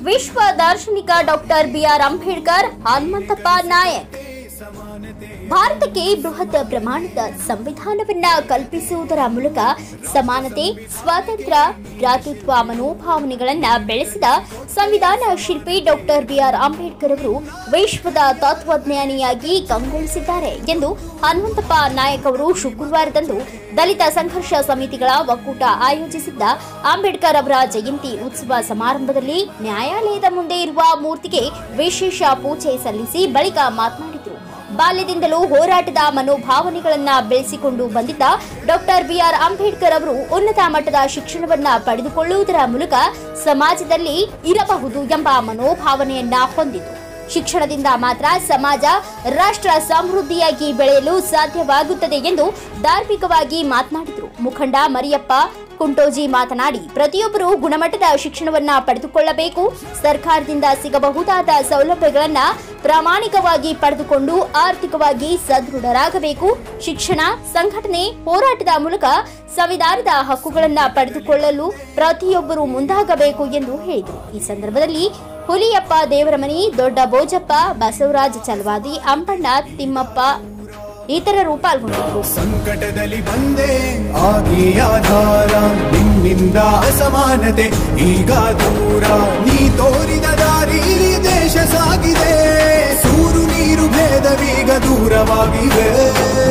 ವಿಶ್ವ ದಾರ್ಶನಿಕ doctor BR Ambedkar Hanumanthappa Nayak ಭಾರತಕ್ಕೆ ಬೃಹತ್ ಪ್ರಮಾಣದ ಸಂವಿಧಾನವನ್ನ ಕಲ್ಪಿಸುವುದರ ಮೂಲಕ ಸಮಾನತೆ ಸ್ವಾತಂತ್ರ್ಯ ಭ್ರಾತೃತ್ವ ಮನೋಭಾವನೆಗಳನ್ನ ಬೆಳೆಸಿದ ಸಂವಿಧಾನ ಶಿಲ್ಪಿ ಡಾಕ್ಟರ್ ಬಿಆರ್ ಅಂಬೇಡ್ಕರ್ ಅವರು ವಿಶ್ವದ ತತ್ವಜ್ಞಾನಿಯಾಗಿ ಕಂಗೊಳಿಸಿದ್ದಾರೆ ಎಂದು ಹನುಮಂತಪ್ಪ ನಾಯಕ್ ಅವರು ಶುಕ್ರವಾರದಂದು ದಲಿತ ಸಂಘರ್ಷ ಸಮಿತಿಗಳ ಒಕ್ಕೂಟ ಆಯೋಜಿಸಿದ್ದ ಅಂಬೇಡ್ಕರ್ ಅವರ ಜಯಂತಿ ಉತ್ಸವ ಸಮಾರಂಭದಲ್ಲಿ ನ್ಯಾಯಾಲಯದ ಮುಂದೆ ಇರುವ ಮೂರ್ತಿಗೆ ವಿಶೇಷ ಪೂಜೆ ಸಲ್ಲಿಸಿ ಬಳಿಕ ಮಾತನಾಡಿದರು ಬಾಲ್ಯದಿಂದಲೂ ಹೋರಾಟದ ಮನೋಭಾವನೆಗಳನ್ನ ಬೆಳೆಸಿಕೊಂಡು ಬಂದಿದ್ದ ಡಾಕ್ಟರ್ ಬಿಆರ್ ಅಂಬೇಡ್ಕರ್ ಅವರು ಉನ್ನತ ಮಟ್ಟದ ಶಿಕ್ಷಣವನ್ನ ಪಡೆದುಕೊಳ್ಳುವುದರ ಮೂಲಕ ಸಮಾಜದಲ್ಲಿ ಇರಬಹುದು ಎಂಬ ಮನೋಭಾವನೆಯನ್ನ ಹೊಂದಿತು ಶಿಕ್ಷಣದಿಂದ ಮಾತ್ರ ಸಮಾಜ ರಾಷ್ಟ್ರ ಸಮೃದ್ಧಿಯಾಗಿ ಬೆಳೆಯಲು ಸಾಧ್ಯವಾಗುತ್ತದೆ ಎಂದು ಧಾರ್ಮಿಕವಾಗಿ ಮಾತನಾಡಿದರು ಮುಖಂಡ ಮರಿಯಪ್ಪ ಕುಂಟೋಜಿ ಮಾತನಾಡಿ ಪ್ರತಿಯೊಬ್ಬರು ಗುಣಮಟ್ಟದ ಶಿಕ್ಷಣವನ್ನ ಪಡೆದುಕೊಳ್ಳಬೇಕು ಸರ್ಕಾರದಿಂದ ಸಿಗಬಹುದಾದ ಸೌಲಭ್ಯಗಳನ್ನ ಪ್ರಾಮಾಣಿಕವಾಗಿ ಪಡೆದುಕೊಂಡು ಆರ್ಥಿಕವಾಗಿ ಸದೃಢರಾಗಬೇಕು ಶಿಕ್ಷಣ ಸಂಘಟನೆ ಹೋರಾಟದ ಮೂಲಕ ಸಂವಿಧಾನದ ಹಕ್ಕುಗಳನ್ನ ಪಡೆದುಕೊಳ್ಳಲು ಪ್ರತಿಯೊಬ್ಬರು ಮುಂದಾಗಬೇಕು ಎಂದು ಹೇಳಿದರು ಈ ಸಂದರ್ಭದಲ್ಲಿ ಹುಲಿಯಪ್ಪ ದೇವರಮನಿ ದೊಡ್ಡ ಬೋಜಪ್ಪ ಬಸವರಾಜ ಚಲವಾದಿ ಅಂಬಣ್ಣ ತಿಮ್ಮಪ್ಪ ಇತರರು ಪಾಲ್ಗೊಂಡಿದ್ದರು ಸಂಕಟದಲ್ಲಿ ಬಂದೆ ಆಗಿ ಆಧಾರ ನಿನ್ನಿಂದ ಅಸಮಾನತೆ ಈಗ ದೂರ ನೀ ತೋರಿದ ದಾರಿ ದೇಶ ಸಾಗಿದೆ ಸೂರು ನೀರು ಭೇದವೀಗ ದೂರವಾಗಿವೆ